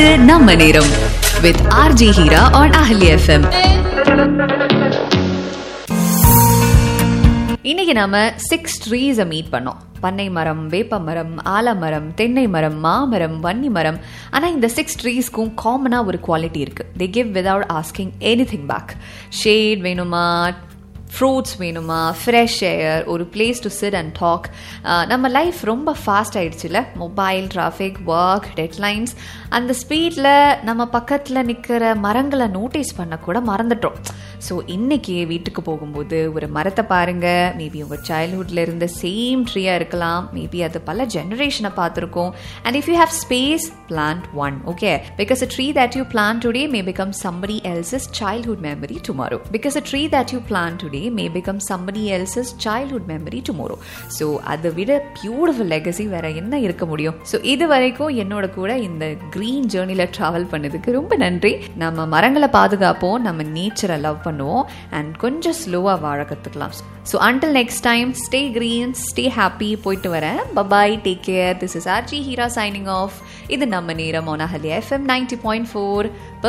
நம்ம நேரம் with RJ Heera on Ahalya FM இன்னைக்கு நாம சிக்ஸ் ட்ரீஸை மீட் பண்ணோம் பண்ணை மரம் வேப்ப மரம் ஆலமரம் தென்னை மரம் மாமரம் வன்னி மரம் ஆனால் இந்த சிக்ஸ் ட்ரீஸ்க்கும் காமனாக ஒரு குவாலிட்டி இருக்கு they give without asking anything back shade வேணுமா ஃப்ரூட்ஸ் வேணுமா ஃப்ரெஷ் ஏர் ஒரு place to sit and talk நம்ம லைஃப் ரொம்ப ஃபாஸ்ட் ஆயிடுச்சுல மொபைல் டிராஃபிக் ஒர்க் டெட்லைன்ஸ் அந்த ஸ்பீடில் நம்ம பக்கத்தில் நிற்கிற மரங்களை நோட்டீஸ் பண்ண கூட மறந்துட்டோம் ஸோ இன்னைக்கு வீட்டுக்கு போகும்போது ஒரு மரத்தை பாருங்க மேபி உங்கள் சைல்ட்ஹுட்ல இருந்த சேம் ட்ரீயாக இருக்கலாம் மேபி அது பல ஜெனரேஷனை பார்த்துருக்கோம் and if you have space plant one okay because a tree that you plant today may become somebody else's childhood memory tomorrow because a tree that you plant today may become somebody else's childhood memory tomorrow so அதை விட beautiful legacy வேற என்ன இருக்க முடியும் so இது வரைக்கும் என்னோட கூட இந்த க்ரீன் ஜேர்னியில் ட்ராவல் பண்ணதுக்கு ரொம்ப நன்றி நம்ம மரங்களை பாதுகாப்போம் நம்ம நேச்சரை லவ் பண்ணுவோம் அண்ட் கொஞ்சம் ஸ்லோவாக வாழ கற்றுக்கலாம் so until next time stay green stay happy போயிட்டு வரேன் bye bye take care this is RJ Heera signing off இது நம்ம நேரம் on Ahalya FM ninety point four